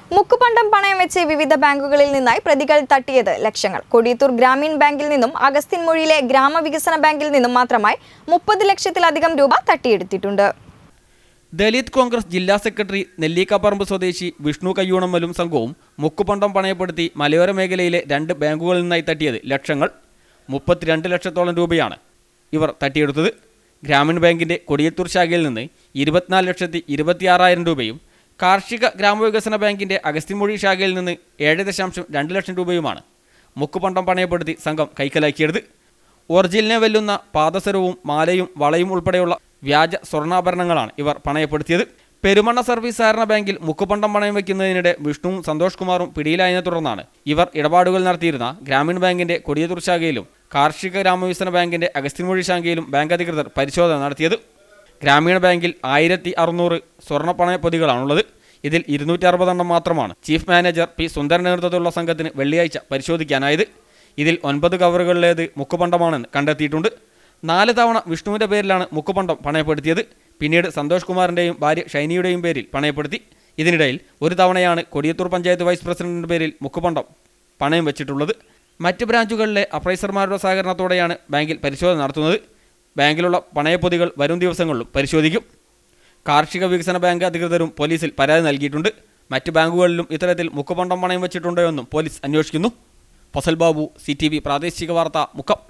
മുക്കുപണ്ടം പണയം വെച്ച് വിവിധ ബാങ്കുകളിൽ നിന്നായി പ്രതികൾ തട്ടിയത് ലക്ഷങ്ങൾ കൊടിയത്തൂർ ഗ്രാമീൺ ബാങ്കിൽ നിന്നും അഗസ്ത്യൻ മൊഴിയിലെ ഗ്രാമവികസന ബാങ്കിൽ നിന്നും മാത്രമായി മുപ്പത് ലക്ഷത്തിലധികം രൂപ തട്ടിയെടുത്തിട്ടുണ്ട് ദലിത് കോൺഗ്രസ് ജില്ലാ സെക്രട്ടറി നെല്ലിക്കപ്പറമ്പ് സ്വദേശി വിഷ്ണു കയ്യൂണമ്മലും സംഘവും മുക്കുപണ്ടം പണയപ്പെടുത്തി മലയോര മേഖലയിലെ രണ്ട് ബാങ്കുകളിൽ നിന്നായി തട്ടിയത് ലക്ഷങ്ങൾ മുപ്പത്തിരണ്ട് ലക്ഷത്തോളം രൂപയാണ് ഇവർ തട്ടിയെടുത്തത് ഗ്രാമീൺ ബാങ്കിന്റെ കൊടിയത്തൂർ ശാഖയിൽ നിന്ന് ഇരുപത്തിനാല് ലക്ഷത്തി ഇരുപത്തിയാറായിരം രൂപയും കാർഷിക ഗ്രാമവികസന ബാങ്കിന്റെ അഗസ്തിമൊഴി ശാഖയിൽ നിന്ന് ഏഴ് ദശാംശം രണ്ട് ലക്ഷം രൂപയുമാണ് മുക്കുപണ്ടം പണയപ്പെടുത്തി സംഘം കൈക്കലാക്കിയത് ഒറിജിനലിനെ വെല്ലുന്ന പാദസരവും മാലയും വളയും ഉൾപ്പെടെയുള്ള വ്യാജ സ്വർണ്ണാഭരണങ്ങളാണ് ഇവർ പണയപ്പെടുത്തിയത് പെരുമണ്ണ സർവീസ് സഹകരണ ബാങ്കിൽ മുക്കുപണ്ടം പണയം വയ്ക്കുന്നതിനിടെ വിഷ്ണുവും സന്തോഷ് കുമാറും പിടിയിലായതിനെ തുടർന്നാണ് ഇവർ ഇടപാടുകൾ നടത്തിയിരുന്ന ഗ്രാമീൺ ബാങ്കിന്റെ കൊടിയത്തൂർ ശാഖയിലും കാർഷിക ഗ്രാമവികസന ബാങ്കിന്റെ അഗസ്തിൻമൊഴി ശാഖയിലും ബാങ്ക് അധികൃതർ പരിശോധന നടത്തിയത് ഗ്രാമീണ ബാങ്കിൽ ആയിരത്തി അറുന്നൂറ് സ്വർണ്ണ പണയപ്പൊതികളാണുള്ളത് ഇതിൽ ഇരുന്നൂറ്റി അറുപതെണ്ണം മാത്രമാണ് ചീഫ് മാനേജർ പി സുന്ദരൻ നേതൃത്വത്തിലുള്ള സംഘത്തിന് വെള്ളിയാഴ്ച പരിശോധിക്കാനായത് ഇതിൽ ഒൻപത് കവറുകളിലേത് മുക്കുപണ്ടമാണെന്ന് കണ്ടെത്തിയിട്ടുണ്ട് നാല് തവണ വിഷ്ണുവിന്റെ പേരിലാണ് മുക്കുപണ്ടം പണയപ്പെടുത്തിയത് പിന്നീട് സന്തോഷ് കുമാറിന്റെയും ഭാര്യ ഷൈനിയുടെയും പേരിൽ പണയപ്പെടുത്തി ഇതിനിടയിൽ ഒരു തവണയാണ് കൊടിയത്തൂർ പഞ്ചായത്ത് വൈസ് പ്രസിഡന്റിന്റെ പേരിൽ മുക്കുപണ്ടം പണയം വെച്ചിട്ടുള്ളത് മറ്റ് ബ്രാഞ്ചുകളിലെ അപ്രൈസർമാരുടെ സഹകരണത്തോടെയാണ് ബാങ്കിൽ പരിശോധന നടത്തുന്നത് ബാങ്കിലുള്ള പണയപ്പൊതികൾ വരും ദിവസങ്ങളിലും പരിശോധിക്കും കാർഷിക വികസന ബാങ്ക് അധികൃതരും പോലീസിൽ പരാതി നൽകിയിട്ടുണ്ട് മറ്റ് ബാങ്കുകളിലും ഇത്തരത്തിൽ മുക്കുപണ്ടം പണയം വെച്ചിട്ടുണ്ടോ എന്നും പോലീസ് അന്വേഷിക്കുന്നു ഫസൽ ബാബു സി പ്രാദേശിക വാർത്ത മുക്കം